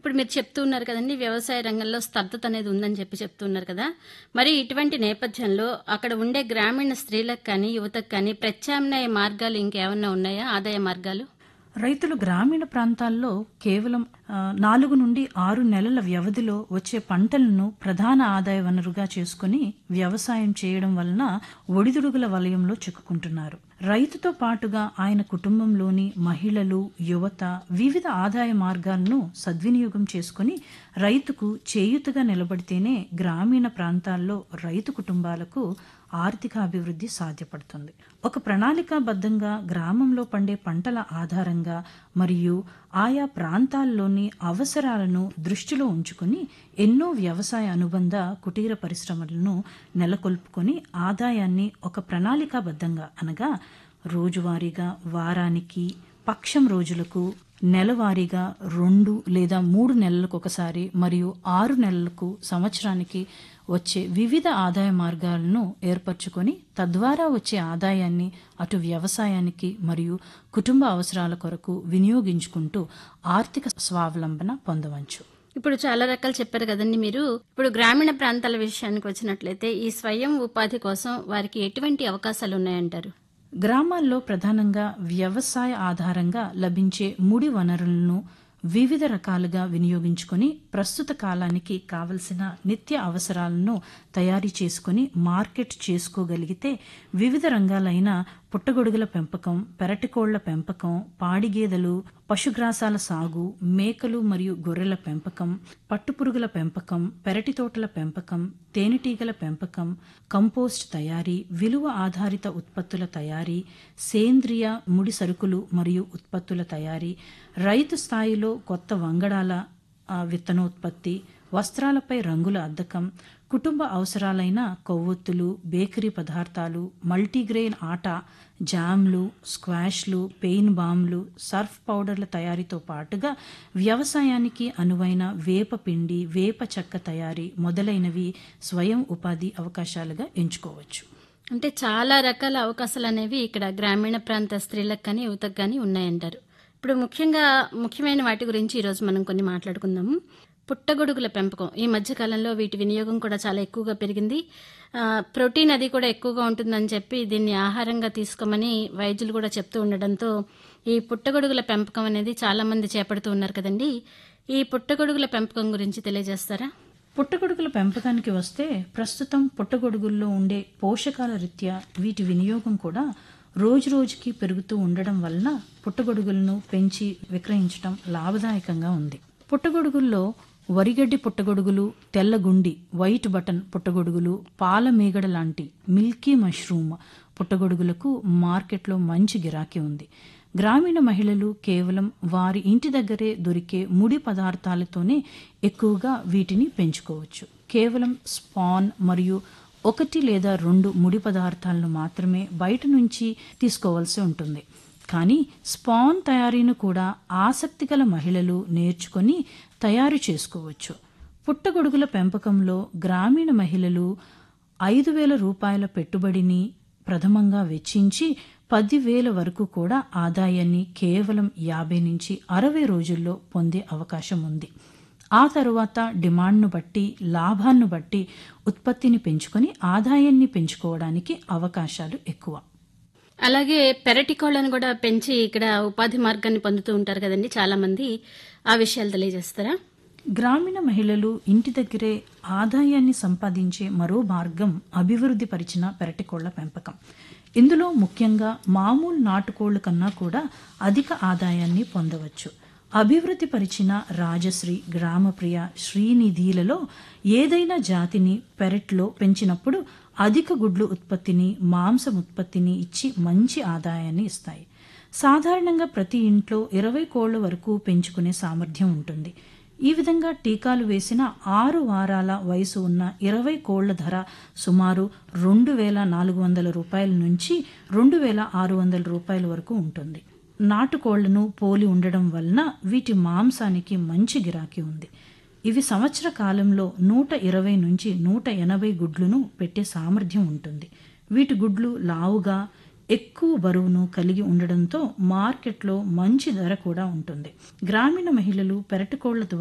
ఇప్పుడు మీరు చెప్తూ ఉన్నారు కదండి వ్యవసాయ రంగంలో స్తబ్దత అనేది ఉందని చెప్పి చెప్తున్నారు కదా మరి ఇటువంటి నేపథ్యంలో అక్కడ ఉండే గ్రామీణ స్త్రీలకు కానీ యువతకు కానీ ప్రత్యామ్నాయ మార్గాలు ఇంకేమన్నా ఉన్నాయా ఆదాయ మార్గాలు రైతులు గ్రామీణ ప్రాంతాల్లో కేవలం ఆ, నాలుగు నుండి ఆరు నెలల వ్యవధిలో వచ్చే పంటలను ప్రధాన ఆదాయ వనరుగా చేసుకుని వ్యవసాయం చేయడం వలన ఒడిదుడుగుల వలయంలో చిక్కుకుంటున్నారు రైతుతో పాటుగా ఆయన కుటుంబంలోని మహిళలు యువత వివిధ ఆదాయ మార్గాలను సద్వినియోగం చేసుకుని రైతుకు చేయుతగా నిలబడితేనే గ్రామీణ ప్రాంతాల్లో రైతు కుటుంబాలకు ఆర్థిక అభివృద్ధి సాధ్యపడుతుంది ఒక ప్రణాళికాబద్ధంగా గ్రామంలో పండే పంటల ఆధారంగా మరియు ఆయా ప్రాంతాల్లోని అవసరాలను దృష్టిలో ఉంచుకుని ఎన్నో వ్యవసాయ అనుబంధ కుటీర పరిశ్రమలను నెలకొల్పుకొని ఆదాయాన్ని ఒక ప్రణాళికాబద్ధంగా అనగా రోజువారీగా వారానికి పక్షం రోజులకు నెలవారీగా రెండు లేదా మూడు నెలలకు ఒకసారి మరియు ఆరు నెలలకు సంవత్సరానికి వచ్చే వివిధ ఆదాయ మార్గాలను ఏర్పరచుకొని తద్వారా వచ్చే ఆదాయాన్ని అటు వ్యవసాయానికి మరియు కుటుంబ అవసరాల కొరకు వినియోగించుకుంటూ ఆర్థిక స్వావలంబన పొందవచ్చు ఇప్పుడు చాలా రకాలు చెప్పారు కదండి మీరు ఇప్పుడు గ్రామీణ ప్రాంతాల విషయానికి వచ్చినట్లయితే ఈ స్వయం ఉపాధి కోసం వారికి ఎటువంటి అవకాశాలు ఉన్నాయంటారు గ్రామాల్లో ప్రధానంగా వ్యవసాయ ఆధారంగా లభించే ముడి వనరులను వివిధ రకాలుగా వినియోగించుకొని ప్రస్తుత కాలానికి కావలసిన నిత్య అవసరాలను తయారీ చేసుకుని మార్కెట్ చేసుకోగలిగితే వివిధ రంగాలైన పుట్టగొడుగుల పెంపకం పెరటికోళ్ల పెంపకం పాడిగేదెలు పశుగ్రాసాల సాగు మేకలు మరియు గొర్రెల పెంపకం పట్టుపురుగుల పెంపకం పెరటి తోటల పెంపకం తేనెటీగల పెంపకం కంపోస్ట్ తయారీ విలువ ఆధారిత ఉత్పత్తుల తయారీ సేంద్రియ ముడి సరుకులు మరియు ఉత్పత్తుల తయారీ రైతు స్థాయిలో కొత్త వంగడాల ఆ, విత్తనోత్పత్తి వస్త్రాలపై రంగుల అద్దకం కుటుంబ అవసరాలైన కొవ్వొత్తులు బేకరీ పదార్థాలు మల్టీగ్రెయిన్ ఆట జామ్లు స్క్వాష్లు పెయిన్ బామ్లు సర్ఫ్ పౌడర్ల తయారీతో పాటుగా వ్యవసాయానికి అనువైన వేప పిండి వేప చెక్క తయారీ మొదలైనవి స్వయం ఉపాధి అవకాశాలుగా ఎంచుకోవచ్చు అంటే చాలా రకాల అవకాశాలు అనేవి ఇక్కడ గ్రామీణ ప్రాంత స్త్రీలకు కానీ యువతకు కానీ ఉన్నాయంటారు ఇప్పుడు ముఖ్యంగా ముఖ్యమైన వాటి గురించి ఈరోజు మనం కొన్ని మాట్లాడుకుందాము పుట్టగొడుగుల పెంపకం ఈ మధ్య కాలంలో వీటి వినియోగం కూడా చాలా ఎక్కువగా పెరిగింది ఆ, ప్రోటీన్ అది కూడా ఎక్కువగా ఉంటుందని చెప్పి దీన్ని ఆహారంగా తీసుకోమని వైద్యులు కూడా చెప్తూ ఉండడంతో ఈ పుట్టగొడుగుల పెంపకం అనేది చాలా మంది చేపడుతూ ఉన్నారు కదండి ఈ పుట్టగొడుగుల పెంపకం గురించి తెలియజేస్తారా పుట్టగొడుగుల పెంపకానికి వస్తే ప్రస్తుతం పుట్టగొడుగుల్లో ఉండే పోషకాల రీత్యా వీటి వినియోగం కూడా రోజు రోజుకి పెరుగుతూ ఉండడం వలన పుట్టగొడుగులను పెంచి విక్రయించడం లాభదాయకంగా ఉంది పుట్టగొడుగుల్లో వరిగడ్డి పుట్టగొడుగులు తెల్లగుండి వైట్ బటన్ పుట్టగొడుగులు పాల మీగడ లాంటి మిల్కీ మష్రూమ్ పుట్టగొడుగులకు మార్కెట్లో మంచి గిరాకీ ఉంది గ్రామీణ మహిళలు కేవలం వారి ఇంటి దగ్గరే దొరికే ముడి పదార్థాలతోనే ఎక్కువగా వీటిని పెంచుకోవచ్చు కేవలం స్పాన్ మరియు ఒకటి లేదా రెండు ముడి పదార్థాలను మాత్రమే బయట నుంచి తీసుకోవాల్సి ఉంటుంది కానీ స్పాన్ తయారీని కూడా ఆసక్తి గల మహిళలు నేర్చుకొని తయారు చేసుకోవచ్చు పుట్టగొడుగుల పెంపకంలో గ్రామీణ మహిళలు ఐదు వేల రూపాయల పెట్టుబడిని ప్రథమంగా వెచ్చించి పదివేల వరకు కూడా ఆదాయాన్ని కేవలం యాభై నుంచి అరవై రోజుల్లో పొందే అవకాశం ఉంది ఆ తరువాత డిమాండ్ను బట్టి లాభాన్ని బట్టి ఉత్పత్తిని పెంచుకొని ఆదాయాన్ని పెంచుకోవడానికి అవకాశాలు ఎక్కువ అలాగే పెరటి కోళ్లను కూడా పెంచి ఇక్కడ ఉపాధి మార్గాన్ని పొందుతూ ఉంటారు కదండి చాలా మంది ఆ విషయాలు తెలియజేస్తారా గ్రామీణ మహిళలు ఇంటి దగ్గరే ఆదాయాన్ని సంపాదించే మరో మార్గం అభివృద్ధి పరిచిన పెరటికోళ్ల పెంపకం ఇందులో ముఖ్యంగా మామూలు నాటుకోళ్ల కన్నా కూడా అధిక ఆదాయాన్ని పొందవచ్చు అభివృద్ధి పరిచిన రాజశ్రీ గ్రామప్రియ శ్రీనిధిలలో ఏదైనా జాతిని పెరట్లో పెంచినప్పుడు అధిక గుడ్లు ఉత్పత్తిని మాంసం ఉత్పత్తిని ఇచ్చి మంచి ఆదాయాన్ని ఇస్తాయి సాధారణంగా ప్రతి ఇంట్లో ఇరవై కోళ్ల వరకు పెంచుకునే సామర్థ్యం ఉంటుంది ఈ విధంగా టీకాలు వేసిన ఆరు వారాల వయసు ఉన్న ఇరవై కోళ్ల ధర సుమారు రెండు వేల నాలుగు వందల రూపాయల నుంచి రెండు వేల ఆరు వందల రూపాయల వరకు ఉంటుంది నాటుకోళ్లను పోలి ఉండడం వలన వీటి మాంసానికి మంచి గిరాకీ ఉంది ఇవి సంవత్సర కాలంలో నూట ఇరవై నుంచి నూట ఎనభై గుడ్లను పెట్టే సామర్థ్యం ఉంటుంది వీటి గుడ్లు లావుగా ఎక్కువ బరువును కలిగి ఉండడంతో మార్కెట్లో మంచి ధర కూడా ఉంటుంది గ్రామీణ మహిళలు పెరటికోళ్ల